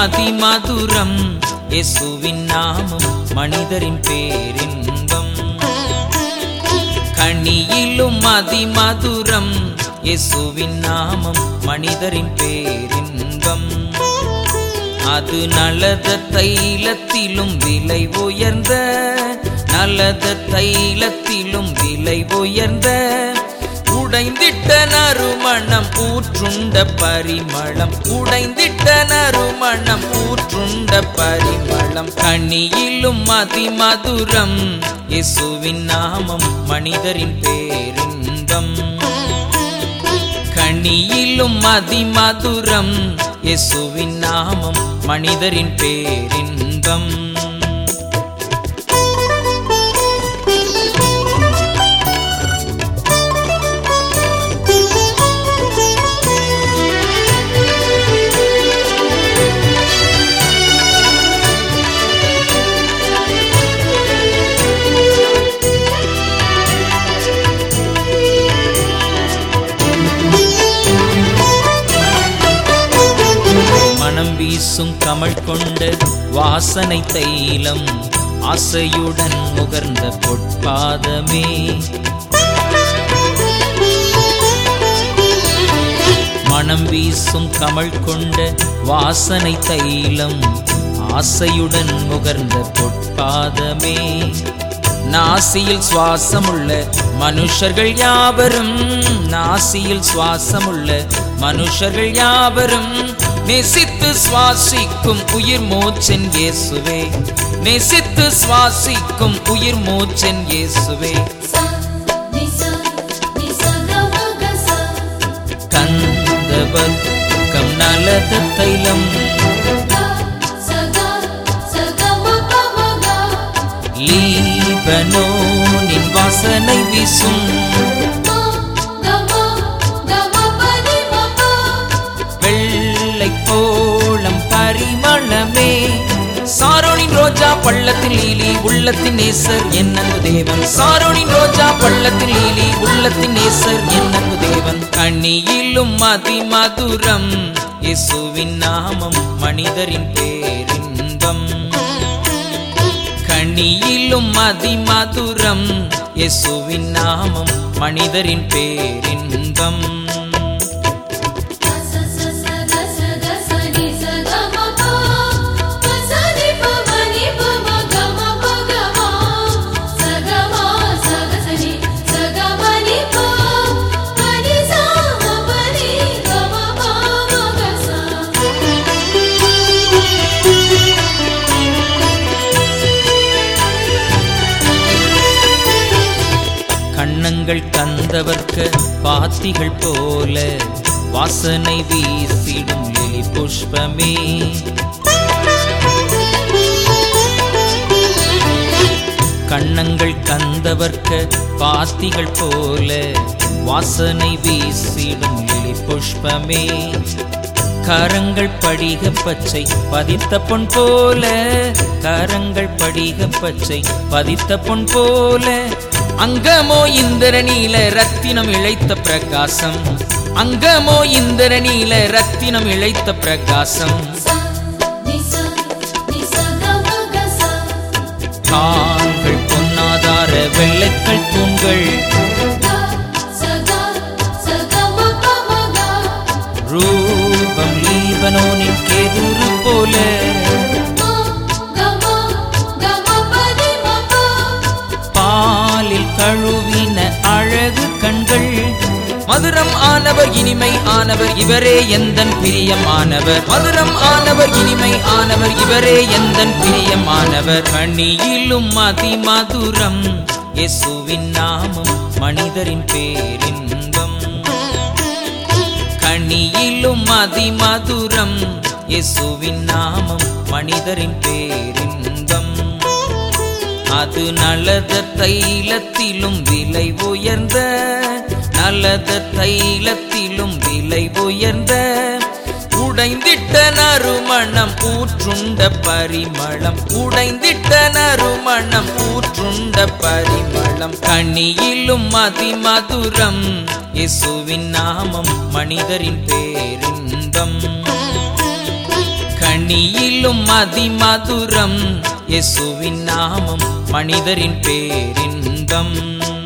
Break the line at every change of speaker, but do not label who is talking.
அதிமதுரம் இயேசுவின் நாமம் மனிதரின் பேரின்பம் கனியிலும் அதிமதுரம் இயேசுவின் நாமம் மனிதரின் பேரின்பம் அது நலத தைலத்திலும் விலை உயர்ந்த நலத தைலத்திலும் விலை உயர்ந்த உடைந்திட்ட நறுமணம் ஊற்றுண்ட பரிமளம் உடைந்திட்ட நறுமணம் ஊற்றுண்ட பரிமளம் கனியிலும் அதிமதுரம் இயேசுவின் நாமம் மனிதரின் பேரின்பம் கனியிலும் அதிமதுரம் இயேசுவின் நாமம் மனிதரின் பேரின்பம் மனம் வீசும் கமல் கொண்ட வாசனை தைலம் ஆசையுடன் முகர்ந்த பொற்பாதமே மனம் வீசும் கமல் கொண்ட வாசனை தைலம் ஆசையுடன் முகர்ந்த பொற்பாதமே நாசியில் சுவாசமுள்ள மனுஷர்கள் யாவரும் நாசியில் சுவாசமுள்ள மனுஷர்கள் யாவரும் நேசித்து சுவாசிக்கும் உயிர் மூச்சன் இயேசுவே நேசித்து சுவாசிக்கும் உயிர் மூச்சன் இயேசுவே
sa ni sa ni sa ga ma ga sa
கந்தவர்க்கம் நலத தைலம்
ga sa ga sa ga ma ga ma ga
லீபனோனின் வாசனை வீசும்
ma ga ma ga ma pa ni ma pa
வெள்ளை போலம் பரிமளமே சாரோனின் ரோஜா பள்ளத்தில் லீலி உள்ளத்தின் நேசர் என்னன்பு தேவன் சாரோனின் ரோஜா பள்ளத்தில் லீலி உள்ளத்தின் நேசர் என்னன்பு தேவன் கண்ணியிலும் அதிமதுரம் இயேசுவின் நாமம் மனிதரின் பேரின்பம் கண்ணியிலும் அதிமதுரம் இயேசுவின் நாமம் மனிதரின் பேரின்பம்
sa sa sa ga sa ga sa ni sa ga ma pa pa sa ni pa ma ni pa ma ga ma pa ga ma sa ga ma sa ga sa ni sa ga ma ni pa pa ni sa ma pa ni ga ma pa ma ga sa
கண்ணங்கள் தந்தவர்க்க பாத்திகள் போல வாசனை வீசிடும் Lily புஷ்பமே கண்ணங்கள் கந்தவர்க்க பாத்திகள் போல வாசனை வீசிடும் Lily புஷ்பமே கரங்கள் படிக பச்சை பதித்த பொன் போல கரங்கள் படிக பச்சை பதித்த பொன் போல அங்கமோ இந்திர நீல ரத்தினம் இழைத்த பிரகாசம் அங்கமோ இந்திர நீல ரத்தினம் இழைத்த பிரகாசம்
sa ni sa ni sa ga ma ga sa
கால்கள் பொன்னாதார வெள்ளைக்கல் தூண்கள்
ga sa ga sa ga ma pa ma ga
ரூபம் லீபனோனின் கேதுரு போல
ma ga ma ga ma pa ni ma pa
பாலில் கழுவின அழகு கண்கள் மதுரம் ஆனவர் இனிமை ஆனவர் இவரே எந்தன் பிரியமானவர் மதுரம் ஆனவர் இனிமை ஆனவர் இவரே எந்தன் பிரியமானவர் கண்ணியிலும் அதிமதுரம் இயேசுவின் நாமம் மனிதரின் பேரின்பம் கனியிலும் அதிமதுரம் இயேசுவின் நாமம் மனிதரின் பேரின்பம் அது நலத தைலத்திலும் விலை உயர்ந்த நலத தைலத்திலும் விலை உயர்ந்த உடைந்திட்ட நறுமணம் ஊற்றுண்ட பரிமளம் உடைந்திட்ட நறுமணம் ஊற்றுண்ட பரிமளம் கனியிலும் அதிமதுரம் இயேசுவின் நாமம் மனிதரின் பேரின்பம் கனியிலும் அதிமதுரம் இயேசுவின் நாமம் மனிதரின் பேரின்பம்